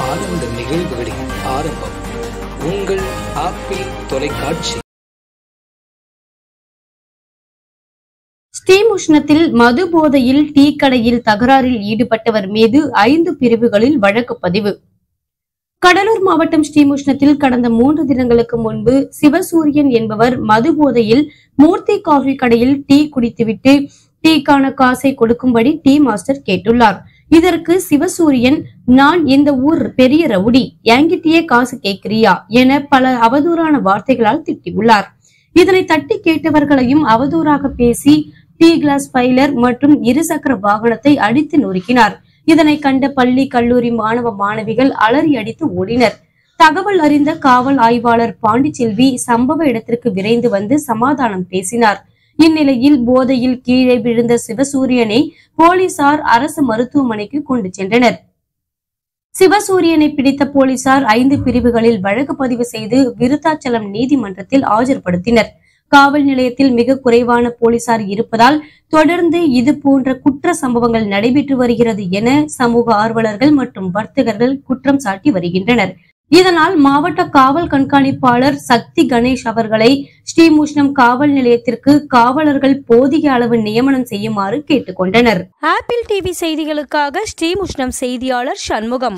ஆனந்த நிகழ்வுகளின் ஆரம்பம் உங்கள் ஆப்பிள் தொலைக்காட்சி ஸ்ரீமுஷ்ணத்தில் மது போதையில் டீ கடையில் தகராறில் ஈடுபட்டவர் மீது ஐந்து பிரிவுகளில் வழக்கு பதிவு கடலூர் மாவட்டம் ஸ்ரீமுஷ்ணத்தில் கடந்த மூன்று தினங்களுக்கு முன்பு சிவசூரியன் என்பவர் மது போதையில் மூர்த்தி காஃபி கடையில் டீ குடித்துவிட்டு டீக்கான காசை கொடுக்கும்படி டீ மாஸ்டர் கேட்டுள்ளார் இதற்கு சிவசூரியன் நான் இந்த ஊர் பெரிய ரவுடி என்கிட்டயே காசு கேட்கிறியா என பல அவதூறான வார்த்தைகளால் திட்டியுள்ளார் இதனை தட்டி கேட்டவர்களையும் அவதூறாக பேசி டீ கிளாஸ் பைலர் மற்றும் இருசக்கர வாகனத்தை அடித்து நொறுக்கினார் இதனை கண்ட பள்ளி கல்லூரி மாணவ மாணவிகள் அலறி அடித்து ஓடினர் தகவல் அறிந்த காவல் ஆய்வாளர் பாண்டிச்செல்வி சம்பவ இடத்திற்கு விரைந்து வந்து சமாதானம் பேசினார் இந்நிலையில் போதையில் கீழே விழுந்த சிவசூரியனை போலீசார் அரசு மருத்துவமனைக்கு கொண்டு சென்றனர் சிவசூரியனை பிடித்த போலீசார் ஐந்து பிரிவுகளில் வழக்கு பதிவு செய்து விருத்தாச்சலம் நீதிமன்றத்தில் ஆஜர்படுத்தினர் காவல் நிலையத்தில் மிக குறைவான போலீசார் இருப்பதால் தொடர்ந்து இது போன்ற குற்ற சம்பவங்கள் நடைபெற்று வருகிறது என சமூக ஆர்வலர்கள் மற்றும் வர்த்தகர்கள் குற்றம் சாட்டி வருகின்றனர் இதனால் மாவட்ட காவல் கண்காணிப்பாளர் சக்தி கணேஷ் அவர்களை ஸ்ரீமுஷ்ணம் காவல் நிலையத்திற்கு காவலர்கள் போதிய அளவு நியமனம் செய்யுமாறு கேட்டுக்கொண்டனர் ஆப்பிள் டிவி செய்திகளுக்காக ஸ்ரீமுஷ்ணம் செய்தியாளர் சண்முகம்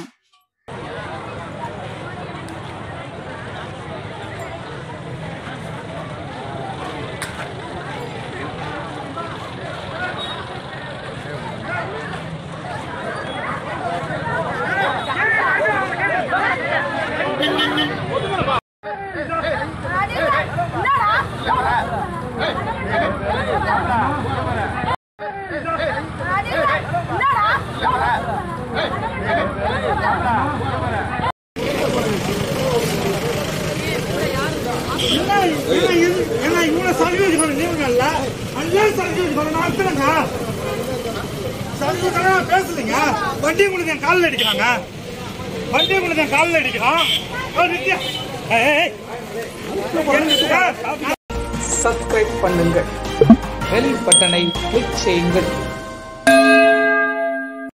ஏன்னா இவ்வளவு சர்வீஸ் பண்ண நீங்க இல்ல அஞ்சே சர்வீஸ் பண்ண நான் அத்தனைங்க சர்வீஸ் பேசுறீங்க வண்டி உங்களுக்கு என் காலில் அடிக்கிறாங்க வண்டி உங்களுக்கு என் காலில் அடிக்கிறான் ஓ, நித்யா. ஏய், ஏய், ஏய். சப்ஸ்கிரைப் பண்ணுங்கள் பெல் பட்டனை கிளிக் செய்யுங்கள்